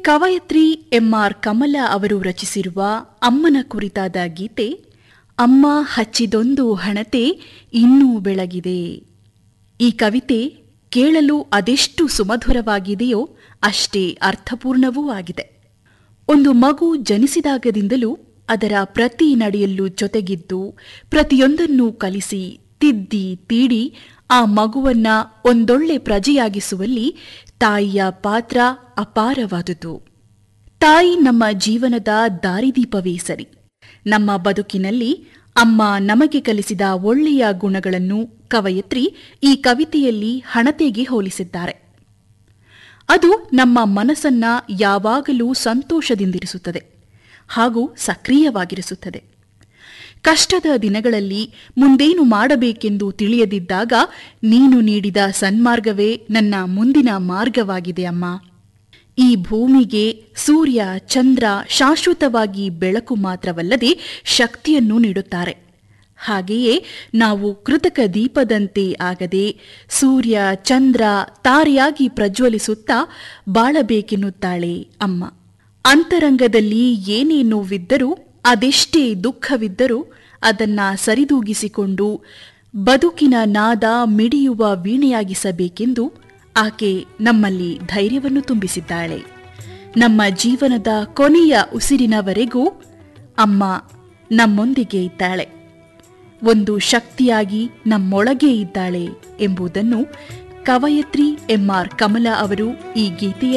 ಕವಯತ್ರಿ M R ಕಮಲ ಅವರು ರಚಿಸಿರುವ ಅಮ್ಮನ ಕುರಿತಾದ ಗೀತೆ ಅಮ್ಮ ಹಚ್ಚಿದೊಂದು ಹಣತೆ ಇನ್ನೂ ಬೆಳಗಿದೆ ಈ ಕವಿತೆ ಕೇಳಲು ಅದೆಷ್ಟು ಸುಮಧುರವಾಗಿದೆಯೋ ಅಷ್ಟೇ ಅರ್ಥಪೂರ್ಣವೂ ಆಗಿದೆ ಒಂದು ಮಗು ಜನಿಸಿದಾಗದಿಂದಲೂ ಅದರ ಪ್ರತಿ ನಡೆಯಲ್ಲೂ ಜೊತೆಗಿದ್ದು ಪ್ರತಿಯೊಂದನ್ನೂ ಕಲಿಸಿ ತಿದ್ದಿ ತೀಡಿ ಆ ಮಗುವನ್ನ ಒಂದೊಳ್ಳೆ ಪ್ರಜೆಯಾಗಿಸುವಲ್ಲಿ ತಾಯಿಯ ಪಾತ್ರ ಅಪಾರವಾದುದು ತಾಯಿ ನಮ್ಮ ಜೀವನದ ದಾರಿದೀಪವೇ ಸರಿ ನಮ್ಮ ಬದುಕಿನಲ್ಲಿ ಅಮ್ಮ ನಮಗೆ ಕಲಿಸಿದ ಒಳ್ಳೆಯ ಗುಣಗಳನ್ನು ಕವಯತ್ರಿ ಈ ಕವಿತೆಯಲ್ಲಿ ಹಣತೆಗೆ ಹೋಲಿಸಿದ್ದಾರೆ ಅದು ನಮ್ಮ ಮನಸ್ಸನ್ನ ಯಾವಾಗಲೂ ಸಂತೋಷದಿಂದಿರಿಸುತ್ತದೆ ಹಾಗೂ ಸಕ್ರಿಯವಾಗಿರಿಸುತ್ತದೆ ಕಷ್ಟದ ದಿನಗಳಲ್ಲಿ ಮುಂದೇನು ಮಾಡಬೇಕೆಂದು ತಿಳಿಯದಿದ್ದಾಗ ನೀನು ನೀಡಿದ ಸನ್ಮಾರ್ಗವೇ ನನ್ನ ಮುಂದಿನ ಮಾರ್ಗವಾಗಿದೆ ಅಮ್ಮ ಈ ಭೂಮಿಗೆ ಸೂರ್ಯ ಚಂದ್ರ ಶಾಶ್ವತವಾಗಿ ಬೆಳಕು ಮಾತ್ರವಲ್ಲದೆ ಶಕ್ತಿಯನ್ನು ನೀಡುತ್ತಾರೆ ಹಾಗೆಯೇ ನಾವು ಕೃತಕ ದೀಪದಂತೆ ಆಗದೆ ಸೂರ್ಯ ಚಂದ್ರ ತಾರೆಯಾಗಿ ಪ್ರಜ್ವಲಿಸುತ್ತಾ ಬಾಳಬೇಕೆನ್ನುತ್ತಾಳೆ ಅಮ್ಮ ಅಂತರಂಗದಲ್ಲಿ ಏನೇ ನೋವಿದ್ದರೂ ಅದೆಷ್ಟೇ ದುಃಖವಿದ್ದರೂ ಅದನ್ನ ಸರಿದೂಗಿಸಿಕೊಂಡು ಬದುಕಿನ ನಾದ ಮಿಡಿಯುವ ವೀಣೆಯಾಗಿಸಬೇಕೆಂದು ಆಕೆ ನಮ್ಮಲ್ಲಿ ಧೈರ್ಯವನ್ನು ತುಂಬಿಸಿದ್ದಾಳೆ ನಮ್ಮ ಜೀವನದ ಕೊನೆಯ ಉಸಿರಿನವರೆಗೂ ಅಮ್ಮ ನಮ್ಮೊಂದಿಗೆ ಇದ್ದಾಳೆ ಒಂದು ಶಕ್ತಿಯಾಗಿ ನಮ್ಮೊಳಗೆ ಇದ್ದಾಳೆ ಎಂಬುದನ್ನು ಕವಯತ್ರಿ ಎಂಆರ್ ಕಮಲ ಅವರು ಈ ಗೀತೆಯಲ್ಲಿ